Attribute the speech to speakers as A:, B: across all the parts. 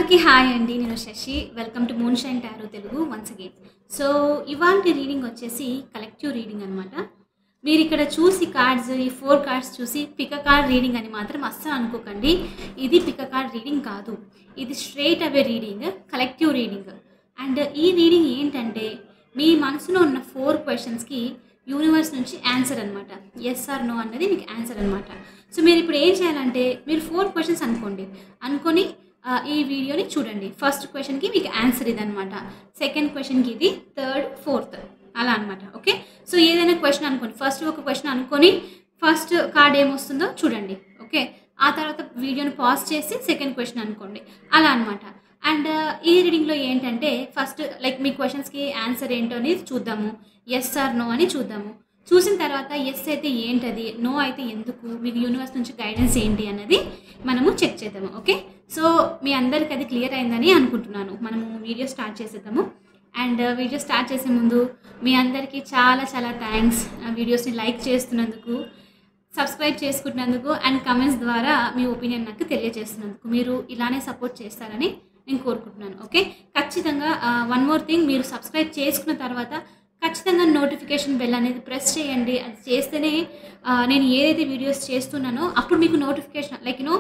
A: అందరికీ హాయ్ అండి నేను Sashi welcome to moon shine tarot Telugu once again so ఇవాళ రీడింగ్ వచ్చేసి కలెక్టివ్ రీడింగ్ అనమాట మీరు ఇక్కడ చూసి కార్డ్స్ ఈ ఫోర్ కార్డ్స్ చూసి పిక కార్డ్ రీడింగ్ అని మాత్రం అస్సలు అనుకోకండి ఇది పిక కార్డ్ రీడింగ్ కాదు ఇది straight away reading collective reading and ఈ రీడింగ్ ఏంటంటే మీ మనసులో ఉన్న ఫోర్ క్వశ్చన్స్కి యూనివర్స్ నుంచి ఆన్సర్ అనమాట ఎస్ ఆర్ నో అన్నది మీకు ఆన్సర్ అనమాట సో మీరు ఇప్పుడు ఏం చేయాలంటే మీరు ఫోర్ క్వశ్చన్స్ అనుకోండి అనుకొని ఆ, ఈ వీడియోని చూడండి ఫస్ట్ క్వశ్చన్కి మీకు ఆన్సర్ ఇది అనమాట సెకండ్ క్వశ్చన్కి ఇది థర్డ్ ఫోర్త్ అలా అనమాట ఓకే సో ఏదైనా క్వశ్చన్ అనుకోండి ఫస్ట్ ఒక క్వశ్చన్ అనుకొని ఫస్ట్ కార్డ్ ఏమొస్తుందో చూడండి ఓకే ఆ తర్వాత వీడియోని పాజ్ చేసి సెకండ్ క్వశ్చన్ అనుకోండి అలా అనమాట అండ్ ఈ రీడింగ్లో ఏంటంటే ఫస్ట్ లైక్ మీ క్వశ్చన్స్కి ఆన్సర్ ఏంటో అనేది చూద్దాము ఎస్ ఆర్ నో అని చూద్దాము చూసిన తర్వాత ఎస్ అయితే ఏంటది నో అయితే ఎందుకు మీకు యూనివర్స్ నుంచి గైడెన్స్ ఏంటి అన్నది మనము చెక్ చేద్దాము ఓకే సో మీ అందరికి అది క్లియర్ అయిందని అనుకుంటున్నాను మనము వీడియో స్టార్ట్ చేసేద్దాము అండ్ వీడియో స్టార్ట్ చేసే ముందు మీ అందరికీ చాలా చాలా థ్యాంక్స్ వీడియోస్ని లైక్ చేస్తున్నందుకు సబ్స్క్రైబ్ చేసుకుంటున్నందుకు అండ్ కమెంట్స్ ద్వారా మీ ఒపీనియన్ నాకు తెలియజేస్తున్నందుకు మీరు ఇలానే సపోర్ట్ చేస్తారని నేను కోరుకుంటున్నాను ఓకే ఖచ్చితంగా వన్ మోర్ థింగ్ మీరు సబ్స్క్రైబ్ చేసుకున్న తర్వాత ఖచ్చితంగా నోటిఫికేషన్ బెల్ అనేది ప్రెస్ చేయండి అది చేస్తేనే ఆ, నేను ఏదైతే వీడియోస్ చేస్తున్నానో అప్పుడు మీకు నోటిఫికేషన్ లైక్ యూనో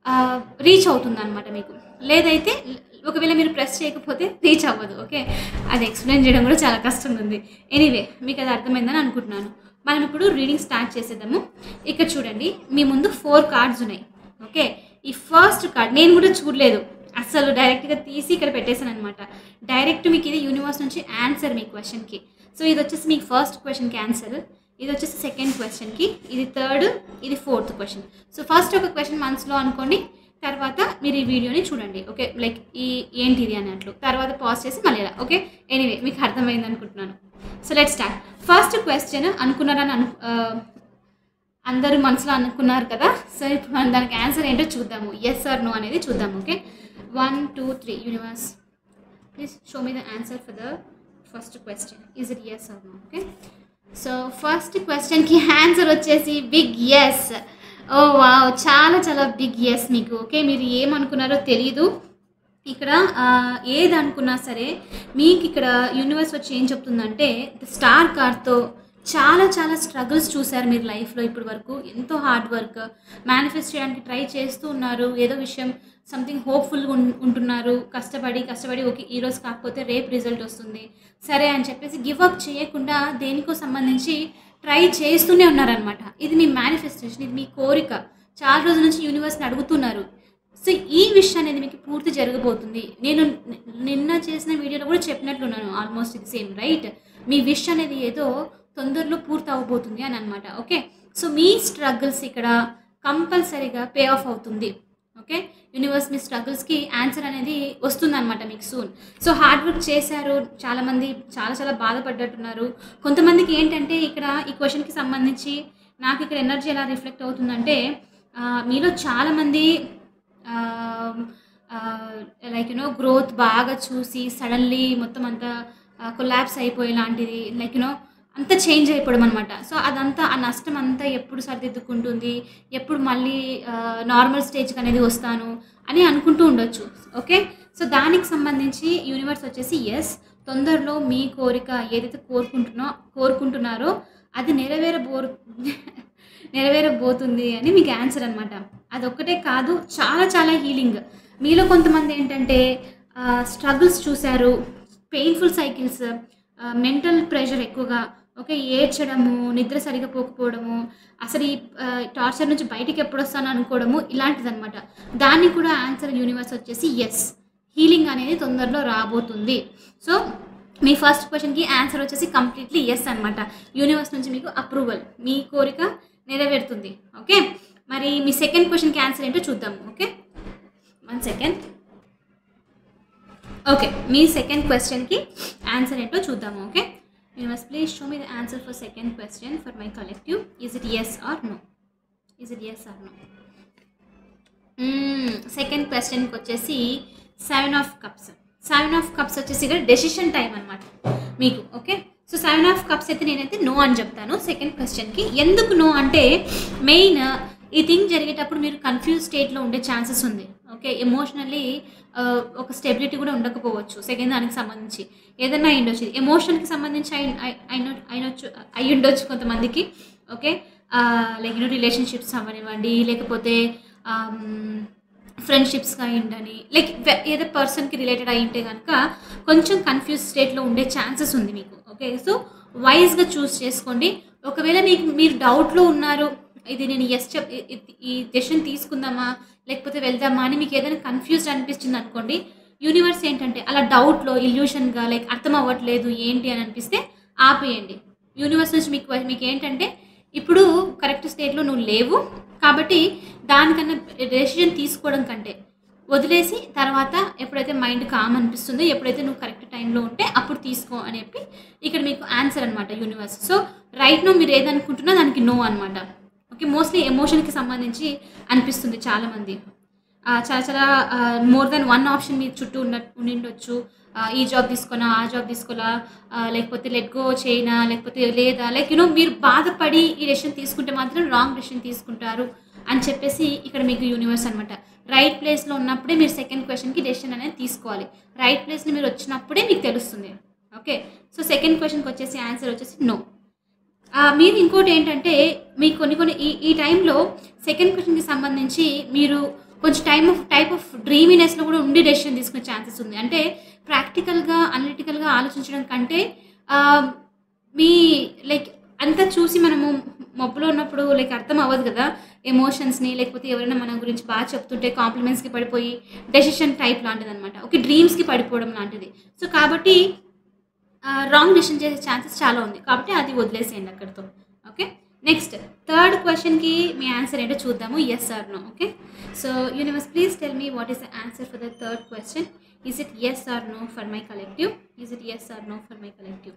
A: రీచ్ అవుతుంది అనమాట మీకు లేదైతే ఒకవేళ మీరు ప్రెస్ చేయకపోతే రీచ్ అవ్వదు ఓకే అది ఎక్స్ప్లెయిన్ చేయడం కూడా చాలా కష్టంగా ఉంది ఎనీవే మీకు అది అర్థమైందని అనుకుంటున్నాను మనం ఇప్పుడు రీడింగ్ స్టార్ట్ చేసేద్దాము ఇక్కడ చూడండి మీ ముందు ఫోర్ కార్డ్స్ ఉన్నాయి ఓకే ఈ ఫస్ట్ కార్డ్ నేను కూడా చూడలేదు అసలు డైరెక్ట్గా తీసి ఇక్కడ పెట్టేశాను అనమాట డైరెక్ట్ మీకు ఇది యూనివర్స్ నుంచి ఆన్సర్ మీ క్వశ్చన్కి సో ఇది వచ్చేసి మీకు ఫస్ట్ క్వశ్చన్కి ఆన్సర్ ఇది వచ్చేసి సెకండ్ క్వశ్చన్కి ఇది థర్డ్ ఇది ఫోర్త్ క్వశ్చన్ సో ఫస్ట్ ఒక క్వశ్చన్ మనసులో అనుకోండి తర్వాత మీరు ఈ వీడియోని చూడండి ఓకే లైక్ ఈ ఏంటిది అన్నట్లు తర్వాత పాజ్ చేసి మళ్ళీ ఇలా ఓకే ఎనీవే మీకు అర్థమైంది అనుకుంటున్నాను so let start first question అనుకున్నారని అను ఆ, అందరూ మనసులో అనుకున్నారు కదా సో ఇప్పుడు మనం దానికి ఆన్సర్ ఏంటో చూద్దాము ఎస్ ఆర్ నో అనేది చూద్దాము okay one two three universe please show me the answer for the first question is it yes or no okay so first క్వశ్చన్కి ఆన్సర్ వచ్చేసి బిగ్ ఎస్ ఓ వావ్ చాలా చాలా big yes మీకు okay మీరు ఏమనుకున్నారో తెలీదు ఇక్కడ ఆ, ఏది అనుకున్నా సరే మీకు ఇక్కడ యూనివర్స్ వచ్చి ఏం చెప్తుందంటే స్టార్ కార్డ్తో చాలా చాలా స్ట్రగుల్స్ చూశారు మీరు లైఫ్లో ఇప్పటి వరకు ఎంతో హార్డ్ వర్క్ మేనిఫెస్ట్ చేయడానికి ట్రై చేస్తూ ఉన్నారు ఏదో విషయం సంథింగ్ హోప్ఫుల్గా ఉంటున్నారు కష్టపడి కష్టపడి ఓకే ఈరోజు కాకపోతే రేపు రిజల్ట్ వస్తుంది సరే అని చెప్పేసి గివ్ అప్ చేయకుండా దేనికో సంబంధించి ట్రై చేస్తూనే ఉన్నారనమాట ఇది మీ మేనిఫెస్టేషన్ ఇది మీ కోరిక చాలా రోజుల నుంచి యూనివర్స్ని అడుగుతున్నారు సో ఈ విషయం అనేది మీకు పూర్తి జరగబోతుంది నేను ని- నిన్న చేసిన వీడియోలో కూడా చెప్పినట్లున్నాను ఆల్మోస్ట్ ఇది సేమ్ రైట్ మీ విష్ అనేది ఏదో తొందరలో పూర్తి అవ్వబోతుంది అని అనమాట ఓకే సో మీ స్ట్రగుల్స్ ఇక్కడ కంపల్సరీగా పే ఆఫ్ అవుతుంది ఓకే యూనివర్స్ మీ స్ట్రగుల్స్కి ఆన్సర్ అనేది వస్తుందన్నమాట మీకు సూన్ సో హార్డ్ వర్క్ చేశారు చాలామంది చాలా చాలా బాధపడ్డట్టున్నారు కొంతమందికి ఏంటంటే ఇక్కడ ఈ క్వశ్చన్కి సంబంధించి నాకు ఇక్కడ ఎనర్జీ ఎలా రిఫ్లెక్ట్ అవుతుందంటే ఆ, మీలో చాలామంది లైక్ యునో గ్రోత్ బాగా చూసి సడన్లీ మొత్తం అంతా కొలాప్స్ అయిపోయే లాంటిది లైక్ యునో అంతా చేంజ్ అయిపోవడం అనమాట సో అదంతా ఆ నష్టం అంతా ఎప్పుడు సరిదిద్దుకుంటుంది ఎప్పుడు మళ్ళీ నార్మల్ స్టేజ్కి అనేది వస్తాను అని అనుకుంటూ ఉండొచ్చు ఓకే సో దానికి సంబంధించి యూనివర్స్ వచ్చేసి ఎస్ తొందరలో మీ కోరిక ఏదైతే కోరుకుంటున్నో కోరుకుంటున్నారో అది నెరవేరబో నెరవేరబోతుంది అని మీకు ఆన్సర్ అనమాట అదొక్కటే కాదు చాలా చాలా హీలింగ్ మీలో కొంతమంది ఏంటంటే స్ట్రగుల్స్ చూశారు పెయిన్ఫుల్ సైకిల్స్ మెంటల్ ప్రెషర్ ఎక్కువగా ఓకే ఏడ్చడము నిద్ర సరిగా పోకపోవడము అసలు ఈ టార్చర్ నుంచి బయటికి ఎప్పుడు వస్తాను అనుకోవడము ఇలాంటిదన్నమాట దానికి కూడా ఆన్సర్ యూనివర్స్ వచ్చేసి ఎస్ హీలింగ్ అనేది తొందరలో రాబోతుంది సో మీ ఫస్ట్ క్వశ్చన్కి ఆన్సర్ వచ్చేసి కంప్లీట్లీ ఎస్ అనమాట యూనివర్స్ నుంచి మీకు అప్రూవల్ మీ కోరిక నెరవేరుతుంది ఓకే మరి మీ సెకండ్ క్వశ్చన్కి ఆన్సర్ ఏంటో చూద్దాము ఓకే వన్ సెకండ్ ఓకే మీ సెకండ్ క్వశ్చన్కి ఆన్సర్ ఏంటో చూద్దాము okay universe please show me the answer for second question for my collective is it yes or no is it yes or no second క్వశ్చన్కి వచ్చేసి seven of cups seven of cups వచ్చేసి ఇక్కడ decision time అనమాట మీకు okay so seven of cups అయితే నేనైతే no అని చెప్తాను సెకండ్ క్వశ్చన్కి ఎందుకు నో అంటే మెయిన్ ఈ థింగ్ జరిగేటప్పుడు మీరు కన్ఫ్యూజ్ స్టేట్లో ఉండే ఛాన్సెస్ ఉంది ఓకే ఎమోషనల్లీ ఒక స్టెబిలిటీ కూడా ఉండకపోవచ్చు సెకండ్ దానికి సంబంధించి ఏదైనా అయి ఉండొచ్చు ఎమోషన్కి సంబంధించి అయి అయి- అయిన- అయినొచ్చు అయి ఉండొచ్చు కొంతమందికి ఓకే లైక్ యూనో రిలేషన్షిప్స్ అవ్వనివ్వండి లేకపోతే ఫ్రెండ్షిప్స్గా అయ్యిండని లైక్ ఏదో పర్సన్కి రిలేటెడ్ అయి ఉంటే కనుక కొంచెం కన్ఫ్యూజ్ స్టేట్లో ఉండే ఛాన్సెస్ ఉంది మీకు ఓకే సో వైజ్గా చూస్ చేసుకోండి ఒకవేళ మీకు మీరు డౌట్లో ఉన్నారు ఇది నేను ఎస్ చెప్ ఇ- ఇ- ఈ డెసిషన్ తీసుకుందామా లేకపోతే వెళ్దామా అని మీకు ఏదైనా కన్ఫ్యూజ్డ్ అనిపిస్తుంది అనుకోండి యూనివర్స్ ఏంటంటే అలా డౌట్లో ఇల్యూషన్గా లైక్ అర్థం అవ్వట్లేదు ఏంటి అని అనిపిస్తే ఆపేయండి యూనివర్స్ నుంచి మీకు మీకు ఏంటంటే ఇప్పుడు కరెక్ట్ స్టేట్లో నువ్వు లేవు కాబట్టి దానికన్నా డెసిషన్ తీసుకోవడం కంటే వదిలేసి తర్వాత ఎప్పుడైతే మైండ్ కామ్ అనిపిస్తుందో ఎప్పుడైతే నువ్వు కరెక్ట్ టైంలో ఉంటే అప్పుడు తీసుకో అని చెప్పి ఇక్కడ మీకు ఆన్సర్ అనమాట యూనివర్స్ సో రైట్ నో మీరు ఏదనుకుంటున్నా దానికి నో అనమాట ఓకే మోస్ట్లీ ఎమోషన్కి సంబంధించి అనిపిస్తుంది చాలామంది ఆ, చాలా చాలా మోర్ దెన్ వన్ ఆప్షన్ మీ చుట్టూ ఉన్న ఉండిండొచ్చు ఆ, ఈ జాబ్ తీసుకోనా ఆ జాబ్ తీసుకోలా ఆ, లేకపోతే లెట్ గో చేయనా లేకపోతే లేదా లైక్ యూనో మీరు బాధపడి ఈ డెసిషన్ తీసుకుంటే మాత్రం రాంగ్ డెసిషన్ తీసుకుంటారు అని చెప్పేసి ఇక్కడ మీకు యూనివర్స్ అనమాట రైట్ ప్లేస్లో ఉన్నప్పుడే మీరు సెకండ్ క్వశ్చన్కి డెసిషన్ అనేది తీసుకోవాలి రైట్ ప్లేస్ని మీరు వచ్చినప్పుడే మీకు తెలుస్తుంది ఓకే సో సెకండ్ క్వశ్చన్కి వచ్చేసి ఆన్సర్ వచ్చేసి నో ఆ, మీరు ఇంకోటి ఏంటంటే మీకు కొన్ని కొన్ని ఈ ఈ టైంలో సెకండ్ క్వశ్చన్కి సంబంధించి మీరు కొంచెం టైమ్ ఆఫ్ టైప్ ఆఫ్ డ్రీమినెస్లో కూడా ఉండి డెసిషన్ తీసుకునే ఛాన్సెస్ ఉంది అంటే ప్రాక్టికల్గా అనలిటికల్గా ఆలోచించడం కంటే ఆ, మీ లైక్ అంతా చూసి మనము మబ్బులో ఉన్నప్పుడు లైక్ అర్థం అవ్వదు కదా ఎమోషన్స్ని లేకపోతే ఎవరైనా మన గురించి బాగా చెప్తుంటే కాంప్లిమెంట్స్కి పడిపోయి డెసిషన్ టైప్ లాంటిది అనమాట ఓకే డ్రీమ్స్కి పడిపోవడం లాంటిది సో కాబట్టి రాంగ్ డెసిషన్ చేసే ఛాన్సెస్ చాలా ఉంది కాబట్టి అది వదిలేసేయండి అక్కడితో ఓకే నెక్స్ట్ థర్డ్ క్వశ్చన్కి మీ ఆన్సర్ ఏంటో చూద్దాము yes or no okay so universe please tell me what is the answer for the third question is it yes or no for my collective is it yes or no for my collective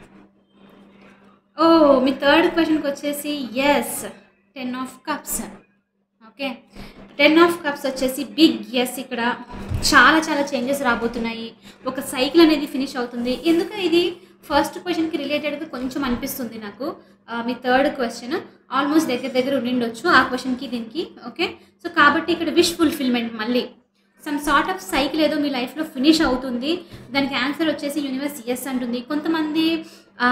A: oh మీ third క్వశ్చన్కి వచ్చేసి yes ten of cups okay ten of cups వచ్చేసి big yes ఇక్కడ చాలా చాలా changes రాబోతున్నాయి ఒక cycle అనేది ఫినిష్ అవుతుంది ఎందుకు ఇది ఫస్ట్ క్వశ్చన్కి రిలేటెడ్గా కొంచెం అనిపిస్తుంది నాకు ఆ, మీ థర్డ్ క్వశ్చన్ ఆల్మోస్ట్ దగ్గర దగ్గర ఉండిండొచ్చు ఆ క్వశ్చన్కి దీనికి ఓకే సో కాబట్టి ఇక్కడ విష్ ఫుల్ఫిల్మెంట్ మళ్ళీ సమ్ సార్ట్ ఆఫ్ సైకిల్ ఏదో మీ లైఫ్లో ఫినిష్ అవుతుంది దానికి ఆన్సర్ వచ్చేసి యూనివర్స్ ఎస్ అంటుంది కొంతమంది ఆ,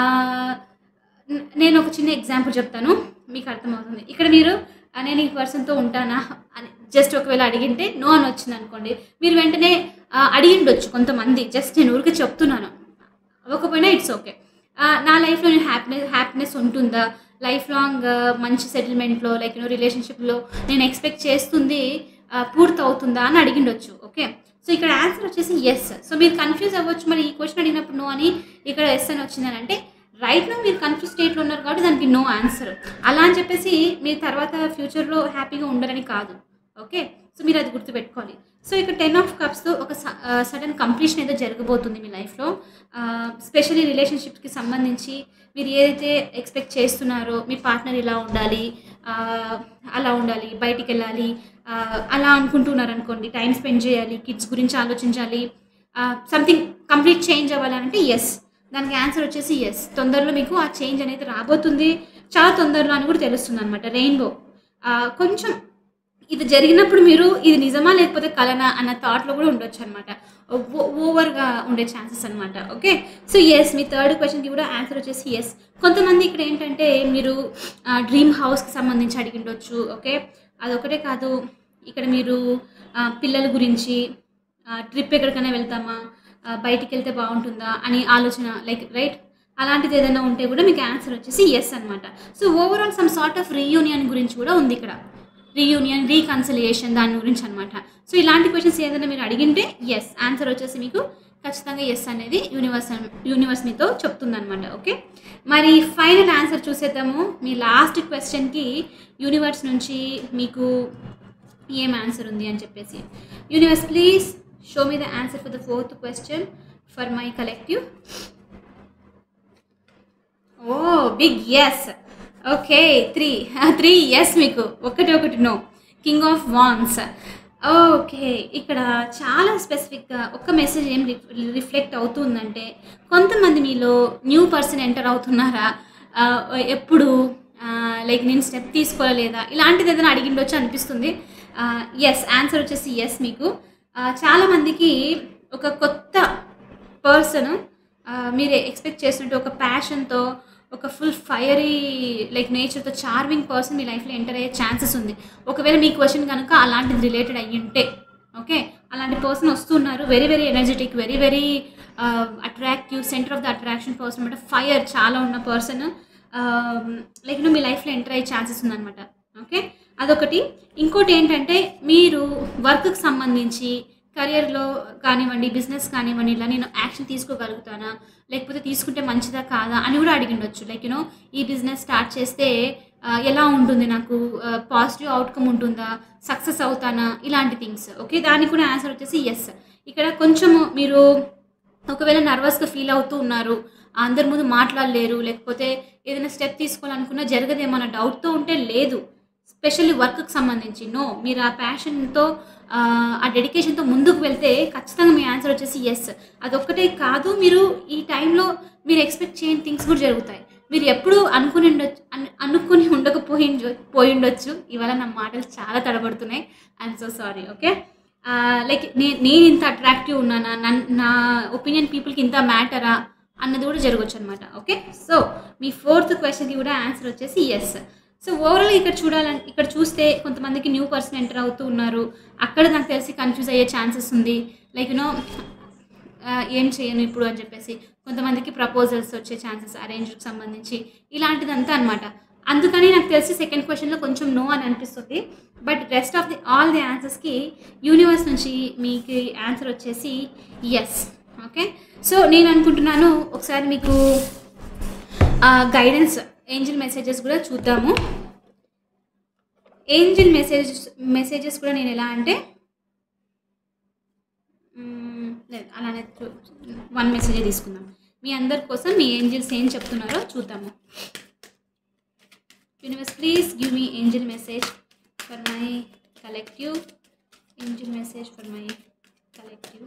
A: న- నేను ఒక చిన్న ఎగ్జాంపుల్ చెప్తాను మీకు అర్థమవుతుంది ఇక్కడ మీరు "ఆ, నేను ఈ పర్సన్తో ఉంటానా అని జస్ట్ ఒకవేళ అడిగింటే నో అని వచ్చింది అనుకోండి మీరు వెంటనే ఆ, అడిగిండొచ్చు కొంతమంది జస్ట్ నేను ఊరికే చెప్తున్నాను అవ్వకపోయినా ఇట్స్ ఓకే నా లైఫ్లో నేను హ్యాపీనెస్ హ్యాపీనెస్ ఉంటుందా లైఫ్ లాంగ్ మంచి సెటిల్మెంట్లో లైక్ యూనో రిలేషన్షిప్లో నేను ఎక్స్పెక్ట్ చేస్తుంది ఆ, పూర్తి అవుతుందా అని అడిగిండొచ్చు ఓకే సో ఇక్కడ ఆన్సర్ వచ్చేసి ఎస్ సో మీరు కన్ఫ్యూజ్ అవ్వచ్చు మరి ఈ క్వశ్చన్ అడిగినప్పుడు నో అని ఇక్కడ ఎస్ అని వచ్చిందని అంటే రైట్ నో మీరు కన్ఫ్యూజ్ స్టేట్లో ఉన్నారు కాబట్టి దానికి నో ఆన్సర్ అలా అని చెప్పేసి మీరు తర్వాత ఫ్యూచర్లో హ్యాపీగా ఉండరని కాదు ఓకే సో మీరు అది గుర్తుపెట్టుకోవాలి సో ఇక్కడ టెన్ ఆఫ్ కప్స్తో ఒక సడన్ కంప్లీషన్ ఏదో జరగబోతుంది మీ లైఫ్లో స్పెషల్లీ రిలేషన్షిప్కి సంబంధించి మీరు ఏదైతే ఎక్స్పెక్ట్ చేస్తున్నారో మీ పార్ట్నర్ ఇలా ఉండాలి ఆ, అలా ఉండాలి బయటికి వెళ్ళాలి ఆ, అలా అనుకుంటున్నారు అనుకోండి టైం స్పెండ్ చేయాలి కిడ్స్ గురించి ఆలోచించాలి సంథింగ్ కంప్లీట్ చేంజ్ అవ్వాలంటే ఎస్ దానికి ఆన్సర్ వచ్చేసి ఎస్ తొందరలో మీకు ఆ చేంజ్ అనేది రాబోతుంది చాలా తొందరలో అని కూడా తెలుస్తుంది అనమాట రెయిన్బో కొంచెం ఇది జరిగినప్పుడు మీరు ఇది నిజమా లేకపోతే కలనా అన్న థాట్లో కూడా ఉండొచ్చు అనమాట ఓవర్గా ఉండే ఛాన్సెస్ అనమాట ఓకే సో ఎస్ మీ థర్డ్ క్వశ్చన్కి కూడా ఆన్సర్ వచ్చేసి ఎస్ కొంతమంది ఇక్కడ ఏంటంటే మీరు డ్రీమ్ హౌస్కి సంబంధించి అడిగిండొచ్చు ఓకే అదొకటే కాదు ఇక్కడ మీరు ఆ, పిల్లల గురించి ట్రిప్ ఎక్కడికైనా వెళ్తామా ఆ, బయటికి వెళ్తే బాగుంటుందా అని ఆలోచన లైక్ రైట్ అలాంటిది ఏదైనా ఉంటే కూడా మీకు ఆన్సర్ వచ్చేసి ఎస్ అనమాట so overall some sort of reunion గురించి కూడా ఉంది ఇక్కడ రీయూనియన్ రీకన్సిలియేషన్ దాని గురించి అనమాట సో ఇలాంటి క్వశ్చన్స్ ఏదైనా మీరు అడిగింటే ఎస్ ఆన్సర్ వచ్చేసి మీకు ఖచ్చితంగా ఎస్ అనేది యూనివర్స్ యూనివర్స్ మీతో చెప్తుందనమాట ఓకే మరి ఫైనల్ ఆన్సర్ చూసేద్దాము మీ లాస్ట్ క్వశ్చన్కి యూనివర్స్ నుంచి మీకు ఏం ఆన్సర్ ఉంది అని చెప్పేసి universe please show me the answer for the fourth question for my collective oh big yes okay three three yes మీకు ఒకటి ఒకటి no king of wands okay ఇక్కడ చాలా స్పెసిఫిక్గా ఒక మెసేజ్ ఏం రిఫ్లెక్ట్ అవుతుందంటే కొంతమంది మీలో న్యూ పర్సన్ ఎంటర్ అవుతున్నారా ఆ, ఎప్పుడు లైక్ నేను స్టెప్ తీసుకోలేదా ఇలాంటిది ఏదైనా అడిగిండొచ్చు అనిపిస్తుంది ఎస్ ఆన్సర్ వచ్చేసి ఎస్ మీకు ఆ, చాలామందికి ఒక కొత్త పర్సన్ మీరు ఎక్స్పెక్ట్ చేసినట్టు ఒక ప్యాషన్తో ఒక ఫుల్ ఫైరీ లైక్ నేచర్తో చార్మింగ్ పర్సన్ మీ లైఫ్లో ఎంటర్ అయ్యే ఛాన్సెస్ ఉంది ఒకవేళ మీ క్వశ్చన్ కనుక అలాంటిది రిలేటెడ్ అయ్యి ఉంటే ఓకే అలాంటి పర్సన్ వస్తున్నారు very very energetic very very attractive centre of the attraction person అనమాట ఫైర్ చాలా ఉన్న పర్సన్ లైక్ మీ లైఫ్లో ఎంటర్ అయ్యే ఛాన్సెస్ ఉందన్నమాట ఓకే అదొకటి ఇంకోటి ఏంటంటే మీరు వర్క్కి సంబంధించి కెరియర్లో కానివ్వండి బిజినెస్ కానివ్వండి ఇలా నేను యాక్షన్ తీసుకోగలుగుతానా లేకపోతే తీసుకుంటే మంచిదా కాదా అని కూడా అడిగిండొచ్చు లైక్ యూనో ఈ బిజినెస్ స్టార్ట్ చేస్తే ఆ, ఎలా ఉంటుంది నాకు పాజిటివ్ అవుట్కమ్ ఉంటుందా సక్సెస్ అవుతానా ఇలాంటి థింగ్స్ ఓకే దానికి కూడా ఆన్సర్ వచ్చేసి ఎస్ ఇక్కడ కొంచెం మీరు ఒకవేళ నర్వస్గా ఫీల్ అవుతూ ఉన్నారు అందరి ముందు మాట్లాడలేరు లేకపోతే ఏదైనా స్టెప్ తీసుకోవాలనుకున్నా జరగదేమో అన్న డౌట్తో ఉంటే లేదు స్పెషల్లీ వర్క్కి సంబంధించి నో మీరు ఆ ప్యాషన్తో ఆ డెడికేషన్తో ముందుకు వెళ్తే ఖచ్చితంగా మీ ఆన్సర్ వచ్చేసి ఎస్ అదొక్కటే కాదు మీరు ఈ టైంలో మీరు ఎక్స్పెక్ట్ చేయని థింగ్స్ కూడా జరుగుతాయి మీరు ఎప్పుడు అనుకుని ఉండొచ్చు అను- అనుకుని ఉండకపోయి పోయి ఉండొచ్చు ఇవాళ నా మాటలు చాలా తడబడుతున్నాయి I'm so sorry okay like నే నేను ఇంత అట్రాక్టివ్ ఉన్నానా నన్ నా ఒపీనియన్ పీపుల్కి ఇంత మ్యాటరా అన్నది కూడా జరగచ్చు అనమాట ఓకే సో మీ ఫోర్త్ క్వశ్చన్కి కూడా ఆన్సర్ వచ్చేసి ఎస్ సో ఓవరాల్ ఇక్కడ చూడాలని ఇక్కడ చూస్తే కొంతమందికి న్యూ పర్సన్ ఎంటర్ అవుతూ ఉన్నారు అక్కడ నాకు తెలిసి కన్ఫ్యూజ్ అయ్యే ఛాన్సెస్ ఉంది లైక్ యూనో ఏం చేయను ఇప్పుడు అని చెప్పేసి కొంతమందికి ప్రపోజల్స్ వచ్చే ఛాన్సెస్ అరేంజ్కి సంబంధించి ఇలాంటిదంతా అనమాట అందుకని నాకు తెలిసి సెకండ్ క్వశ్చన్లో కొంచెం నో అని అనిపిస్తుంది but rest of the all the ఆన్సర్స్కి యూనివర్స్ నుంచి మీకు ఆన్సర్ వచ్చేసి ఎస్ ఓకే సో నేను అనుకుంటున్నాను ఒకసారి మీకు గైడెన్స్ ఏంజిల్ మెసేజెస్ కూడా చూద్దాము ఏంజిల్ మెసేజెస్ మెసేజెస్ కూడా నేను ఎలా అంటే మ్మ్, లేదు అలానే వన్ మెసేజే తీసుకుందాం మీ అందరి కోసం మీ ఏంజిల్స్ ఏం చెప్తున్నారో చూద్దాము universe please give me angel message for my collective angel message for my collective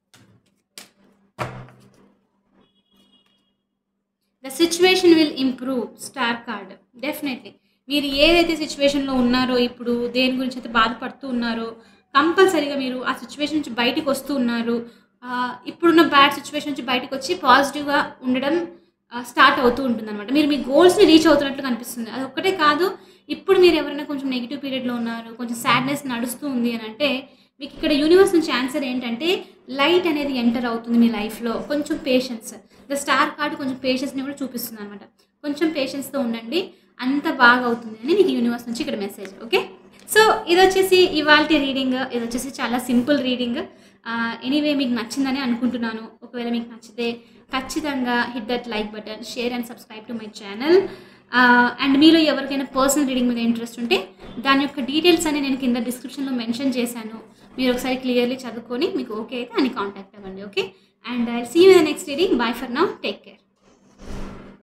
A: the situation will improve star card definitely మీరు ఏదైతే సిచ్యువేషన్లో ఉన్నారో ఇప్పుడు దేని గురించి అయితే బాధపడుతూ ఉన్నారో కంపల్సరీగా మీరు ఆ సిచ్యువేషన్ నుంచి బయటికి వస్తూ ఉన్నారు ఆ, ఇప్పుడున్న బ్యాడ్ సిచ్యువేషన్ నుంచి బయటకు వచ్చి పాజిటివ్గా ఉండడం స్టార్ట్ అవుతూ ఉంటుంది అనమాట మీరు మీ గోల్స్ని రీచ్ అవుతున్నట్లు కనిపిస్తుంది అది ఒక్కటే కాదు ఇప్పుడు మీరు ఎవరైనా కొంచెం నెగిటివ్ పీరియడ్లో ఉన్నారు కొంచెం సాడ్నెస్ నడుస్తూ ఉంది అని అంటే మీకు ఇక్కడ యూనివర్స్ నుంచి ఆన్సర్ ఏంటంటే లైట్ అనేది ఎంటర్ అవుతుంది మీ లైఫ్లో కొంచెం పేషెన్స్ ద స్టార్ కార్డు కొంచెం పేషెన్స్ని కూడా చూపిస్తుంది అనమాట కొంచెం పేషెన్స్తో ఉండండి అంత బాగా అవుతుంది అని మీకు యూనివర్స్ నుంచి ఇక్కడ మెసేజ్ ఓకే సో ఇది వచ్చేసి ఇవాళ రీడింగ్ ఇది వచ్చేసి చాలా సింపుల్ రీడింగ్ ఎనీవే మీకు నచ్చిందని అనుకుంటున్నాను ఒకవేళ మీకు నచ్చితే ఖచ్చితంగా hit that like button share and subscribe to my channel and మీలో ఎవరికైనా పర్సనల్ రీడింగ్ మీద ఇంట్రెస్ట్ ఉంటే దాని యొక్క డీటెయిల్స్ అని నేను కింద డిస్క్రిప్షన్లో మెన్షన్ చేశాను మీరు ఒకసారి క్లియర్లీ చదువుకొని మీకు ఓకే అయితే అని కాంటాక్ట్ అవ్వండి okay and I see you the next reading bye for now take care